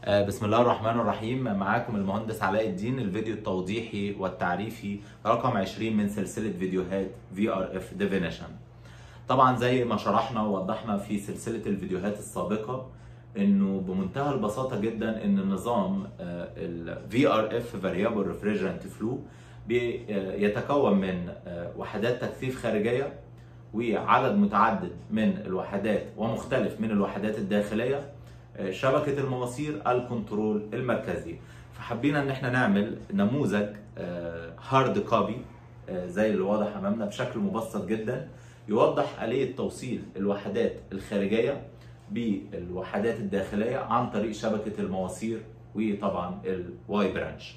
آه، بسم الله الرحمن الرحيم معاكم المهندس علاء الدين الفيديو التوضيحي والتعريفي رقم 20 من سلسلة فيديوهات VRF Definition طبعا زي ما شرحنا ووضحنا في سلسلة الفيديوهات السابقة انه بمنتهى البساطة جدا ان نظام آه، ال VRF Variable Refrigerant Flow بي- آه، يتكون من آه، وحدات تكثيف خارجية وعدد متعدد من الوحدات ومختلف من الوحدات الداخلية آه، شبكة المواسير الكنترول المركزي فحبينا ان احنا نعمل نموذج هارد كوبي زي اللي واضح امامنا بشكل مبسط جدا يوضح آلية توصيل الوحدات الخارجية بالوحدات الداخلية عن طريق شبكة المواسير وطبعا الواي برانش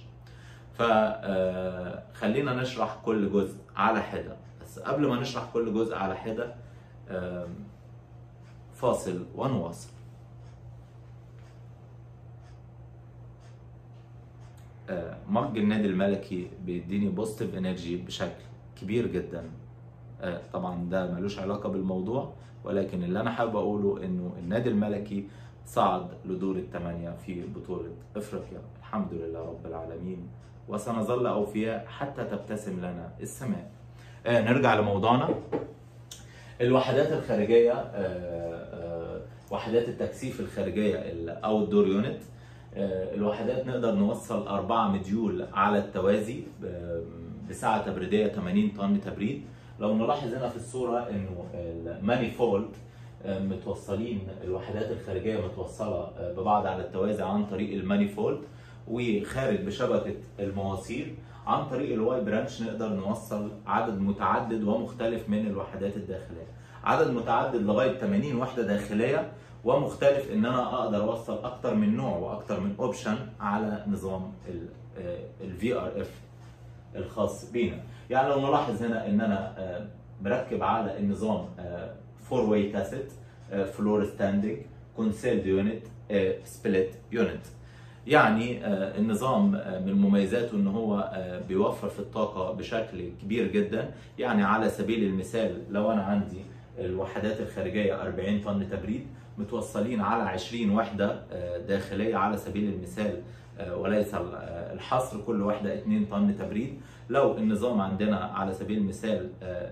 فخلينا نشرح كل جزء على حدة بس قبل ما نشرح كل جزء على حدة آم، فاصل ونواصل آه، مج النادي الملكي بيديني بوزيتيف انرجي بشكل كبير جدا آه، طبعا ده ملوش علاقه بالموضوع ولكن اللي انا حابب اقوله انه النادي الملكي صعد لدور الثمانيه في بطوله افريقيا الحمد لله رب العالمين وسنظل اوفياء حتى تبتسم لنا السماء آه، نرجع لموضوعنا الوحدات الخارجيه آه، آه، وحدات التكثيف الخارجيه الاوت دور يونت الوحدات نقدر نوصل أربعة مديول على التوازي ب- بسعة تبريدية 80 طن تبريد لو نلاحظ هنا في الصورة انه المانيفولد متوصلين الوحدات الخارجية متوصلة ببعض على التوازي عن طريق المانيفولد وخارج بشبكة المواسير عن طريق الواي برانش نقدر نوصل عدد متعدد ومختلف من الوحدات الداخلية عدد متعدد لغاية 80 وحدة داخلية ومختلف ان انا اقدر اوصل اكتر من نوع واكتر من اوبشن على نظام الفي ار اف الخاص بينا يعني لو نلاحظ هنا ان انا آه، مركب على النظام فور واي كاسيت فلور ستاندنج كونسيلد يونت سبليت يونت يعني آه، النظام آه، من مميزاته ان هو آه، بيوفر في الطاقه بشكل كبير جدا يعني على سبيل المثال لو انا عندي الوحدات الخارجيه 40 طن تبريد متوصلين على 20 وحده آه، داخليه على سبيل المثال آه، وليس ال- آه، الحصر كل وحده 2 طن تبريد لو النظام عندنا على سبيل المثال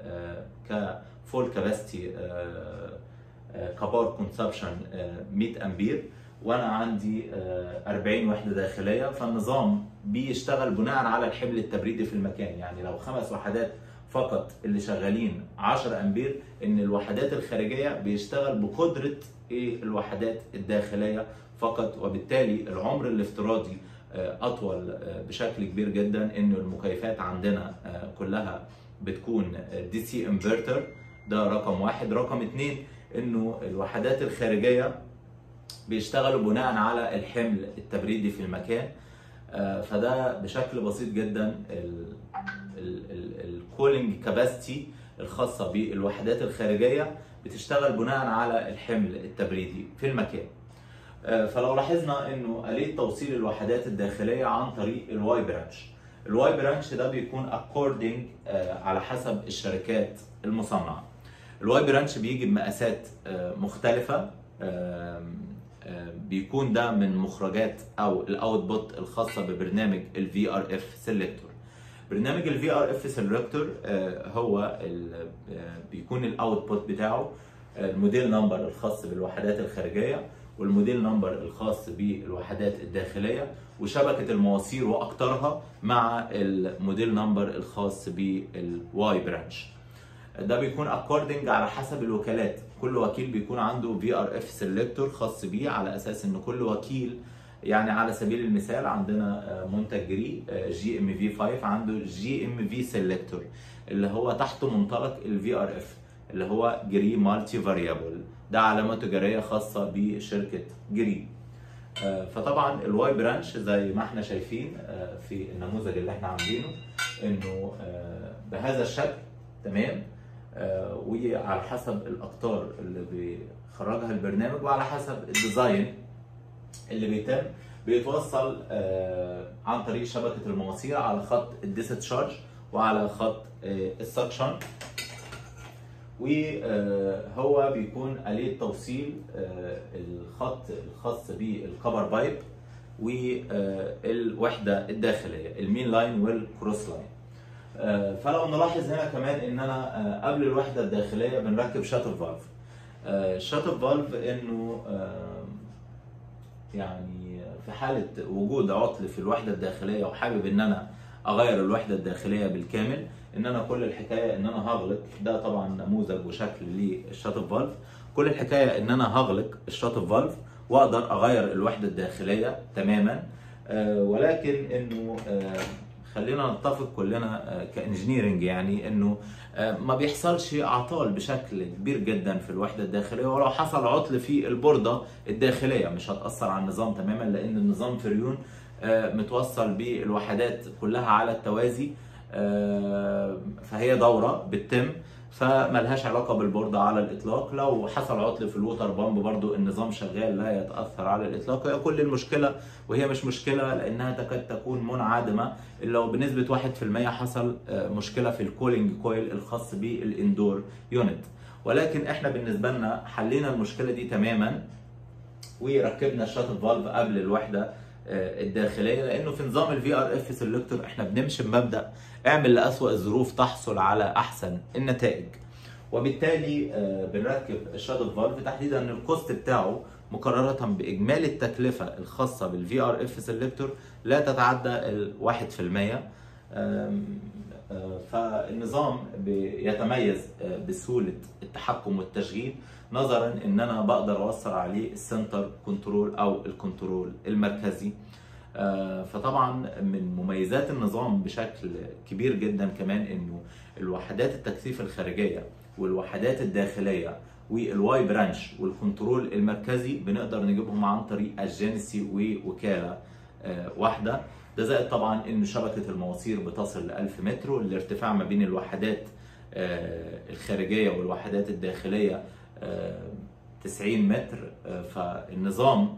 كفول كاباسيتي كبار كونسبشن 100 امبير وانا عندي آه، 40 وحده داخليه فالنظام بيشتغل بناء على الحمل التبريدي في المكان يعني لو خمس وحدات فقط اللي شغالين 10 امبير ان الوحدات الخارجيه بيشتغل بقدره ايه الوحدات الداخليه فقط وبالتالي العمر الافتراضي آه، اطول آه، بشكل كبير جدا ان المكيفات عندنا آه، كلها بتكون دي سي انفرتر ده رقم واحد رقم اتنين انه الوحدات الخارجيه بيشتغلوا بناء على الحمل التبريدي في المكان آه، فده بشكل بسيط جدا الكولينج كاباسيتي الخاصه بالوحدات الخارجيه بتشتغل بناء على الحمل التبريدي في المكان آه، فلو لاحظنا انه آلية توصيل الوحدات الداخلية عن طريق الواي برانش الواي برانش ده بيكون اكوردنج على حسب الشركات المصنعة الواي برانش بيجي بمقاسات آه، مختلفة آم، آم، بيكون ده من مخرجات او الاوتبوت الخاصة ببرنامج الفي ار اف سيلكتور برنامج الفي ار اف سيلكتور هو ال- آه، بيكون الاوتبوت بتاعه آه، الموديل نمبر الخاص بالوحدات الخارجيه والموديل نمبر الخاص بالوحدات الداخليه وشبكه المواسير واكثرها مع الموديل نمبر الخاص بالواي برانش ده بيكون اكوردنج على حسب الوكالات كل وكيل بيكون عنده في ار اف سيلكتور خاص بيه على اساس ان كل وكيل يعني على سبيل المثال عندنا آه، منتج جري جي ام في 5 عنده جي ام في سيلكتور اللي هو تحته منطلق الفي ار اف اللي هو جري مالتي فاريبل ده علامه تجاريه خاصه بشركه جري آه، فطبعا الواي برانش زي ما احنا شايفين آه، في النموذج اللي احنا عاملينه انه آه، بهذا الشكل تمام آه، وعلى حسب الاقطار اللي بيخرجها البرنامج وعلى حسب الديزاين اللي بيتم بيتوصل آه، عن طريق شبكه المواسير على خط الديستشارج وعلى خط آه، السكشن وهو بيكون آلية توصيل آه، الخط الخاص بالكبر بايب والوحده الداخليه المين لاين والكروس لاين آه، فلو نلاحظ هنا كمان ان انا آه، قبل الوحده الداخليه بنركب شاتر فالف الشاتر فالف انه آه، يعني في حاله وجود عطل في الوحده الداخليه وحابب ان انا اغير الوحده الداخليه بالكامل ان انا كل الحكايه ان انا هغلق ده طبعا نموذج وشكل للشاتر فالف كل الحكايه ان انا هغلق الشاتر فالف واقدر اغير الوحده الداخليه تماما آه، ولكن انه آه، خلينا نتفق كلنا آه، كانجينيرنج يعني انه آه، ما بيحصلش اعطال بشكل كبير جدا في الوحده الداخليه ولو حصل عطل في البورده الداخليه مش هتاثر على النظام تماما لان النظام فريون آه، متوصل بالوحدات كلها على التوازي آه، فهي دوره بتتم فملهاش علاقه بالبورده على الاطلاق لو حصل عطل في الووتر بامب برضو النظام شغال لا يتاثر على الاطلاق هي كل المشكله وهي مش مشكله لانها تكاد تكون منعدمه الا لو بنسبه 1% حصل آه، مشكله في الكولينج كويل الخاص بالاندور يونت ولكن احنا بالنسبه لنا حلينا المشكله دي تماما وركبنا الشاتل فالف قبل الوحده آه، الداخليه لانه في نظام الفي ار اف سيلكتور احنا بنمشي بمبدا اعمل لاسوء الظروف تحصل على احسن النتائج وبالتالي آه، بنركب الشاتل فالف تحديدا ان الكوست بتاعه مقارنه باجمالي التكلفه الخاصه بالفي ار اف سيلكتور لا تتعدى ال 1% آم، آه، فالنظام بيتميز آه، بسهوله التحكم والتشغيل نظرا ان انا بقدر اوصل عليه السنتر كنترول او الكنترول المركزي آه، فطبعا من مميزات النظام بشكل كبير جدا كمان انه الوحدات التكثيف الخارجيه والوحدات الداخليه والواي برانش والكنترول المركزي بنقدر نجيبهم عن طريق اجنسي ووكاله آه، واحده ده زائد طبعا ان شبكه المواسير بتصل ل 1000 متر والارتفاع ما بين الوحدات آه، الخارجيه والوحدات الداخليه آه، 90 متر آه، فالنظام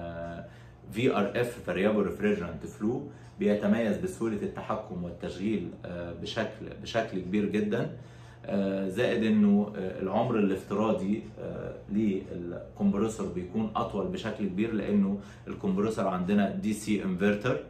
في ار اف فاريبل ريفريجرانت فلو بيتميز بسهوله التحكم والتشغيل آه، بشكل بشكل كبير جدا آه، زائد انه آه، العمر الافتراضي آه، للكمبرسور بيكون اطول بشكل كبير لانه الكمبرسور عندنا دي سي انفرتر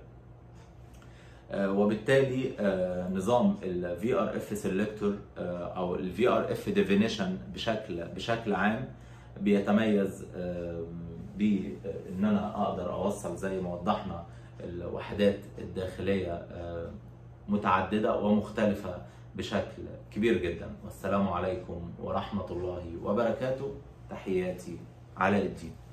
وبالتالي آه، نظام ال VRF سيلكتور او ال VRF ديفينيشن بشكل بشكل عام بيتميز آه، بان انا اقدر اوصل زي ما وضحنا الوحدات الداخليه آه، متعدده ومختلفه بشكل كبير جدا والسلام عليكم ورحمه الله وبركاته تحياتي علاء الدين